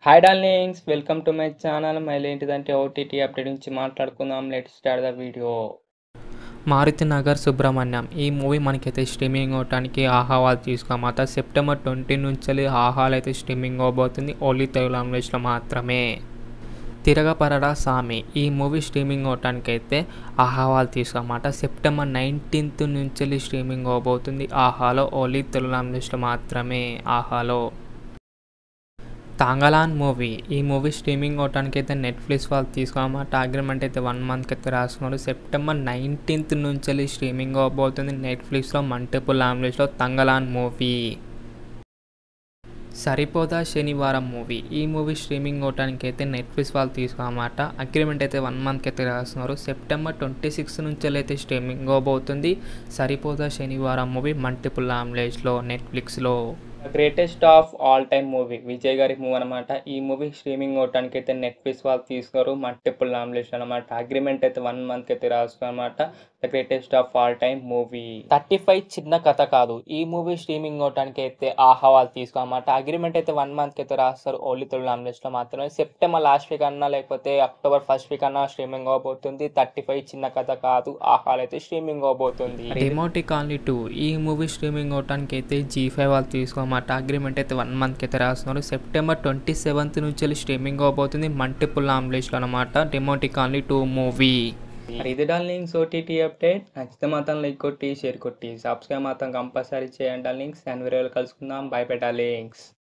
hi darlings welcome to my channel మళ్ళీ ఏంటిదంటే OTT update నుంచి మాట్లాడుకుందాం let start the video Maruti Nagar Subrahmanyam ఈ మూవీ మనకైతే స్ట్రీమింగ్ అవడానికి ఆహావాలు తీసుకోమాట సెప్టెంబర్ ట్వంటీ నుంచి ఆహాలు అయితే స్ట్రీమింగ్ అవబోతుంది ఓన్లీ తెలుగు లాంగ్వేజ్లో మాత్రమే తిరగపరడా సామి ఈ మూవీ స్ట్రీమింగ్ అవటానికి అయితే ఆహావాలు తీసుకోమాట సెప్టెంబర్ నైన్టీన్త్ నుంచి స్ట్రీమింగ్ అవబోతుంది ఆహాలో ఓన్లీ తెలుగు లాంగ్వేజ్లో మాత్రమే ఆహాలో తాంగలాన్ మూవీ ఈ మూవీ స్ట్రీమింగ్ అవడానికి అయితే నెట్ఫ్లిక్స్ వాళ్ళు తీసుకోమాట అగ్రిమెంట్ అయితే వన్ మంత్కి అయితే రాసుకున్నారు సెప్టెంబర్ నైన్టీన్త్ నుంచి స్ట్రీమింగ్ అవబోతుంది నెట్ఫ్లిక్స్లో మల్టిపుల్ లాంగ్వేజ్లో తంగలాన్ మూవీ సరిపోదా శనివారం మూవీ ఈ మూవీ స్ట్రీమింగ్ అవడానికి అయితే నెట్ఫ్లిక్స్ వాళ్ళు తీసుకోమాట అగ్రిమెంట్ అయితే వన్ మంత్కి అయితే రాస్తున్నారు సెప్టెంబర్ ట్వంటీ సిక్స్ నుంచి అయితే స్ట్రీమింగ్ అవబోతుంది సరిపోదా శనివారం మూవీ మల్టిపుల్ లాంగ్వేజ్లో నెట్ఫ్లిక్స్లో greatest of all time movie Vijay గారి మూవీ అనమాట ఈ మూవీ స్ట్రీమింగ్ అవడానికి అయితే నెట్ఫ్లిక్స్ వాళ్ళు తీసుకున్నారు మల్టిపుల్ నామినేషన్ అనమాట అగ్రిమెంట్ అయితే వన్ మంత్ అయితే రాసుకున్నమాట the greatest of all time movie thirty five Chinna Katha కాదు ఈ మూవీ స్ట్రీమింగ్ అవడానికి అయితే ఆహా వాళ్ళు తీసుకోనమాట అగ్రిమెంట్ అయితే వన్ మంత్ అయితే రాస్తారు ఓన్లీ తెలుగు లాంగ్వేజ్ లో మాత్రమే సెప్టెంబర్ లాస్ట్ వీక్ అన్నా లేకపోతే అక్టోబర్ ఫస్ట్ వీక్ అన్నా స్ట్రీమింగ్ అవబోతుంది థర్టీ ఫైవ్ చిన్న కథ కాదు ఆహాలు అయితే స్ట్రీమింగ్ అవబోతుంది డెమోటిక్ కాలనీ టూ ఈ మూవీ స్ట్రీమింగ్ అవడానికి అయితే జీ ఫైవ్ వాళ్ళు తీసుకోమాట అగ్రిమెంట్ అయితే వన్ మంత్కి అయితే రాస్తున్నారు సెప్టెంబర్ ట్వంటీ సెవెంత్ నుంచి వెళ్ళి స్ట్రీమింగ్ అవబోతుంది మల్టిపుల్ లాంగ్వేజ్లో అనమాట డెమోటిక్ కాలనీ టూ మూవీ మరి ఇది డార్లింగ్స్ ఓటీటీ అప్డేట్ నచ్చితే మాత్రం లైక్ కొట్టి షేర్ కొట్టి సబ్స్క్రైబ్ మాత్రం కంపల్సరీ చేయండి డార్లింగ్స్ అండ్ వీడియోలో కలుసుకుందాం బై బై డార్లింగ్స్